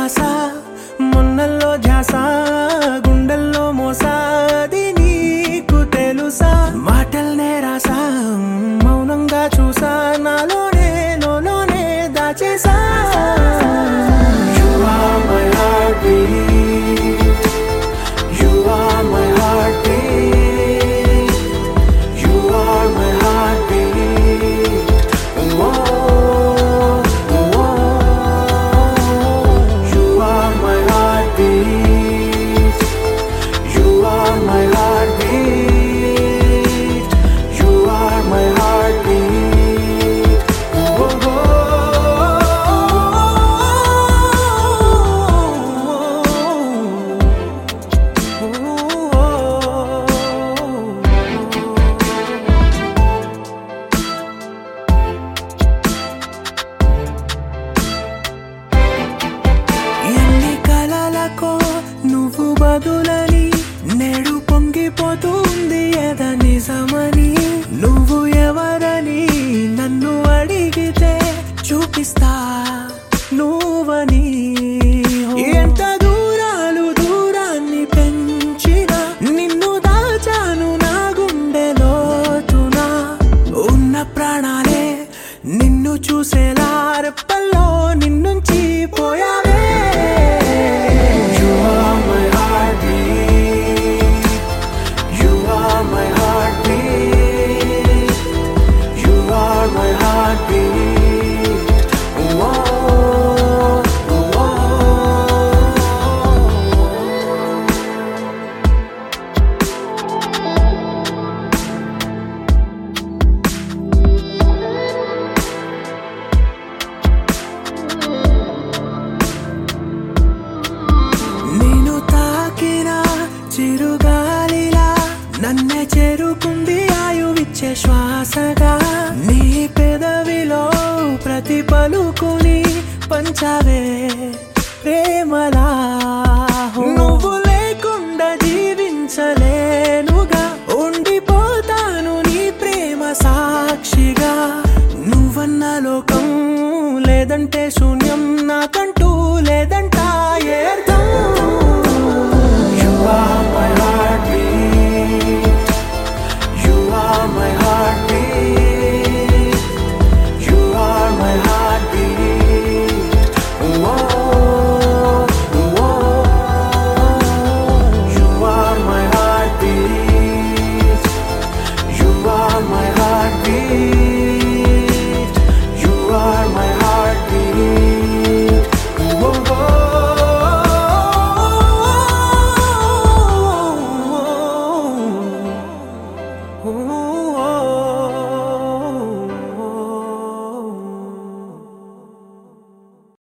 శ్వాస మొన్నల్లో ధ్యాస గుండెల్లో మోసాది నీకు తెలుసా మాటల్నే రాసా మౌనంగా చూసా నాలోనే లోనే దాచేసా You are my heartbeat. You are my heartbeat. You are my heartbeat. Whoa, whoa. You are my heartbeat. You are my heartbeat. You are my heartbeat. ఎన్ని కలలకో నువ్వు బదులని నేడు పొంగిపోతుంది ఎద నిజమని నువ్వు ఎవరని నన్ను అడిగితే చూపిస్తా నువ్వని ఎంత దూరాలు దూరాన్ని పెంచిన నిన్ను దాచాను నా గుండె లోతున ఉన్న ప్రాణాలే నిన్ను చూసేలా రెప్పల్లో నిన్నుంచి పోయావే You are my heartbeat. You are my heartbeat. You are my heartbeat. Whoa, whoa. నేను తాకిన చిరుగాలిలా నన్నే చేరుకుంది ఆయువిచ్చే శ్వాసగా నీ పెదవిలో ప్రతి పలుకుని పంచవే ప్రేమలా నువ్వు లేకుండా జీవించలేనుగా ఉండిపోతాను నీ ప్రేమ సాక్షిగా నువ్వన్న లోకం లేదంటే శూన్యం నాకంటూ లేదంటే